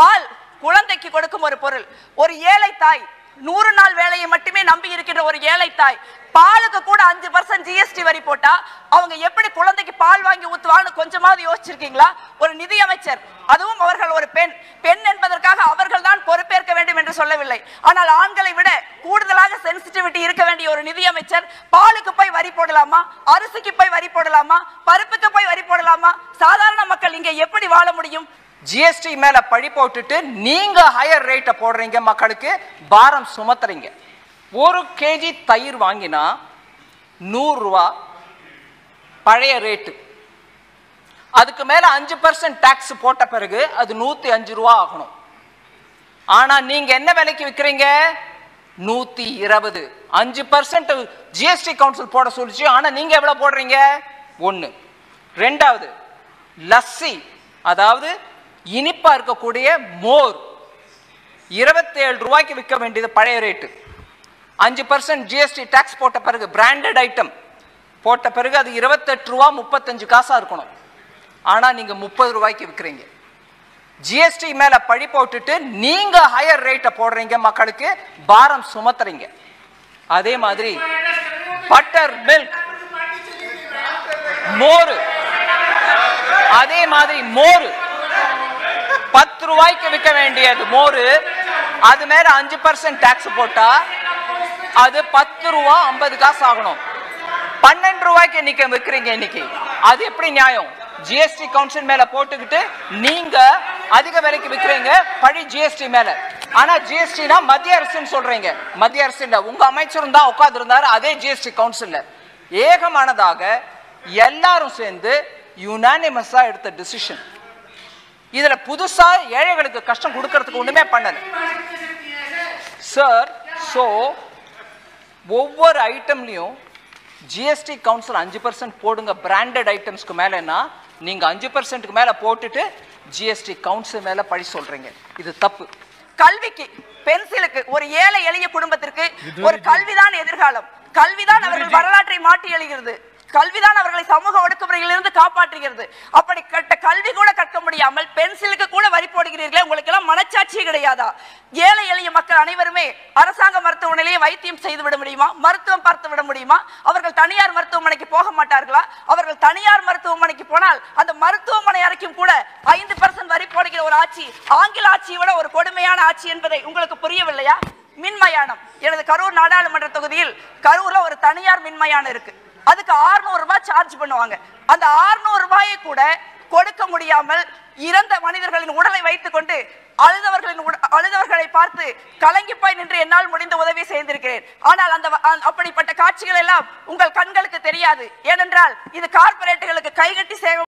பால் குழந்தைக்கு கொடுக்கும் ஒரு பொருள் ஒரு ஏழை தாய் நூறு நாள் வேலையை மட்டுமே நம்பி இருக்கின்ற ஒரு ஏழை தாய் பாலுக்கு கூட அஞ்சு பர்சன்ட் ஜிஎஸ்டி வரி போட்டா அவங்க எப்படி குழந்தைக்கு பால் வாங்கி ஊத்துவான்னு கொஞ்சமாவது யோசிச்சிருக்கீங்களா ஒரு நிதி அமைச்சர் அதுவும் அவர்கள் ஒரு பெண் பெண் என்பதற்காக அவர்கள் தான் பொறுப்பேற்க வேண்டும் என்று சொல்லவில்லை ஆனால் ஆண்களை விட கூடுதலாக சென்சிட்டிவிட்டி இருக்க வேண்டிய ஒரு நிதி அமைச்சர் பாலுக்கு போய் வரி போடலாமா அரிசிக்கு போய் வரி போடலாமா பருப்புக்கு போய் வரி போடலாமா சாதாரண மக்கள் இங்க எப்படி வாழ முடியும் ஜிஎஸ்டி மேல பழி போட்டுட்டு நீங்க ஹையர் ரேட்டை போடுறீங்க மக்களுக்கு பாரம் சுமத்துறீங்க ஒரு கேஜி தயிர் வாங்கினா நூறு ரூபா பழைய ரேட்டு அதுக்கு மேல அஞ்சு பர்சன்ட் டாக்ஸ் போட்ட பிறகு அது நூத்தி அஞ்சு ரூபா ஆகணும் ஆனா நீங்க என்ன விலைக்கு விற்கிறீங்க நூத்தி இருபது அஞ்சு பர்சன்ட் ஜிஎஸ்டி கவுன்சில் போட சொல்லிச்சு ஆனா நீங்க எவ்வளவு போடுறீங்க ஒண்ணு ரெண்டாவது லஸ்ஸி அதாவது இனிப்பா இருக்கக்கூடிய மோர் இருபத்தேழு ரூபாய்க்கு விற்க வேண்டியது பழைய ரேட்டு அஞ்சு பர்சன்ட் ஜிஎஸ்டி டாக்ஸ் போட்ட பிறகு பிராண்டட் ஐட்டம் போட்ட பிறகு அது இருபத்தெட்டு ரூபா முப்பத்தஞ்சு காசா இருக்கணும் ஆனா நீங்க முப்பது ரூபாய்க்கு விற்கிறீங்க ஜிஎஸ்டி மேல பழி போட்டுட்டு நீங்க ஹையர் ரேட்டை போடுறீங்க மக்களுக்கு பாரம் சுமத்துறீங்க அதே மாதிரி பட்டர் மில்க் மோர் அதே மாதிரி மோர் பத்து ரூபாய்க்கு விற்க வேண்டியது மோர் அது மேல அஞ்சு பர்சன்ட் டாக்ஸ் போட்டா அது பத்து ரூபா ஐம்பது காசு ஆகணும் பன்னெண்டு ரூபாய்க்கு இன்னைக்கு விற்கிறீங்க இன்னைக்கு அது எப்படி நியாயம் ஜிஎஸ்டி கவுன்சில் மேல போட்டுக்கிட்டு நீங்க அதிக விலைக்கு விற்கிறீங்க பழி ஜிஎஸ்டி மேல ஆனா ஜிஎஸ்டினா மத்திய அரசுன்னு சொல்றீங்க மத்திய அரசு இல்ல உங்க அமைச்சரும் தான் உட்கார்ந்து இருந்தாரு அதே ஜிஎஸ்டி கவுன்சில்ல ஏகமானதாக எல்லாரும் சேர்ந்து யுனானிமஸா எடுத்த டிசிஷன் இதுல புதுசா ஏழைகளுக்கு கஷ்டம் கொடுக்கறதுக்கு ஒண்ணுமே பண்ணல சார் சோ ஒவ்வொரு ஐட்டம்லயும் ஜிஎஸ்டி கவுன்சில் அஞ்சு பர்சன்ட் போடுங்க பிராண்டட் ஐட்டம்ஸ்க்கு மேலன்னா நீங்க அஞ்சு பர்சன்ட்க்கு மேல போட்டுட்டு ஜிஎஸ்டி கவுன்சில் மேல பழி சொல்றீங்க இது தப்பு கல்விக்கு பென்சிலுக்கு ஒரு ஏழை எளிய குடும்பத்திற்கு ஒரு கல்விதான் எதிர்காலம் கல்விதான் அவர்கள் வரலாற்றை மாற்றி எழுகிறது கல்விதான் அவர்களை சமூக ஒடுக்குமுறையிலிருந்து காப்பாற்றுகிறது அப்படி கட்ட கல்வி கூட கற்க முடியாமல் பென்சிலுக்கு கூட வரி போடுகிறீர்களே உங்களுக்கு எல்லாம் மனச்சாட்சியே கிடையாதா ஏழை எளிய மக்கள் அனைவருமே அரசாங்க மருத்துவமனையிலேயே வைத்தியம் செய்து விட முடியுமா மருத்துவம் பார்த்து விட முடியுமா அவர்கள் தனியார் மருத்துவமனைக்கு போக மாட்டார்களா அவர்கள் தனியார் மருத்துவமனைக்கு போனால் அந்த மருத்துவமனை அறைக்கும் கூட ஐந்து பர்சன்ட் வரி போடுகிற ஒரு ஆட்சி ஆங்கில ஆட்சியை விட ஒரு கொடுமையான ஆட்சி என்பதை உங்களுக்கு புரியவில்லையா மின்மயானம் எனது கரூர் நாடாளுமன்ற தொகுதியில் கரூர்ல ஒரு தனியார் மின்மயானம் இருக்கு அதுக்கு 600 ரூபாய் சார்ஜ் பண்ணுவாங்க அந்த 600 ரூபாயை கூட கொடுக்க முடியாமல் இறந்த மனிதர்களின் உடலை வைத்துக்கொண்டு அழுதவர்களின் உட- அழுதவர்களை பார்த்து கலங்கி போய் நின்று என்னால் முடிந்த உதவி செய்திருக்கிறேன் ஆனால் அந்த வ- அந்த- அப்படிப்பட்ட காட்சிகள் எல்லாம் உங்கள் கண்களுக்கு தெரியாது ஏனென்றால் இது கார்ப்பரேட்டுகளுக்கு கைகட்டி சேவை